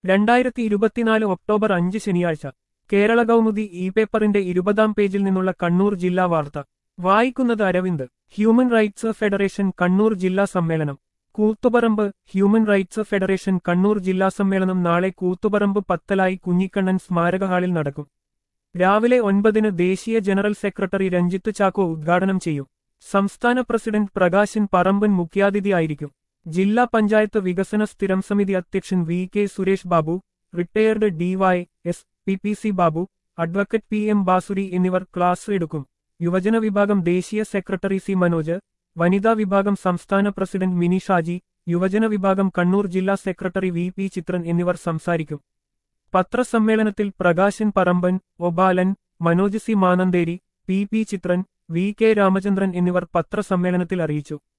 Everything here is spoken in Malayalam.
രണ്ടായിരത്തി ഇരുപത്തിനാല് ഒക്ടോബർ അഞ്ച് ശനിയാഴ്ച കേരള കൗമുദി ഇ പേപ്പറിന്റെ ഇരുപതാം പേജിൽ നിന്നുള്ള കണ്ണൂർ ജില്ലാ വാർത്ത വായിക്കുന്നത് Aravind human rights federation Kannur ജില്ലാ സമ്മേളനം Koothuparamba human rights federation Kannur ജില്ലാ സമ്മേളനം നാളെ കൂത്തുപറമ്പ് പത്തലായി കുഞ്ഞിക്കണ്ണൻ സ്മാരക ഹാളിൽ നടക്കും രാവിലെ ഒൻപതിന് ദേശീയ ജനറൽ സെക്രട്ടറി രഞ്ജിത്ത് ചാക്കോ ഉദ്ഘാടനം ചെയ്യും സംസ്ഥാന പ്രസിഡന്റ് പ്രകാശൻ പറമ്പൻ മുഖ്യാതിഥിയായിരിക്കും ജില്ലാ പഞ്ചായത്ത് വികസന സ്ഥിരം സമിതി അധ്യക്ഷൻ V K Suresh Babu retired D Y S P P C Babu advocate P M Basuri എന്നിവർ ക്ലാസ് എടുക്കും യുവജന വിഭാഗം ദേശീയ സെക്രട്ടറി സി മനോജ് വനിതാ വിഭാഗം സംസ്ഥാന പ്രസിഡന്റ് മിനി ഷാജി യുവജന വിഭാഗം കണ്ണൂർ ജില്ലാ സെക്രട്ടറി വി പി ചിത്രൻ എന്നിവർ സംസാരിക്കും പത്രസമ്മേളനത്തിൽ Prakashan Paramban Obalan Manoj C Manantheri P P Chithran V K Ramachandran എന്നിവർ പത്രസമ്മേളനത്തിൽ അറിയിച്ചു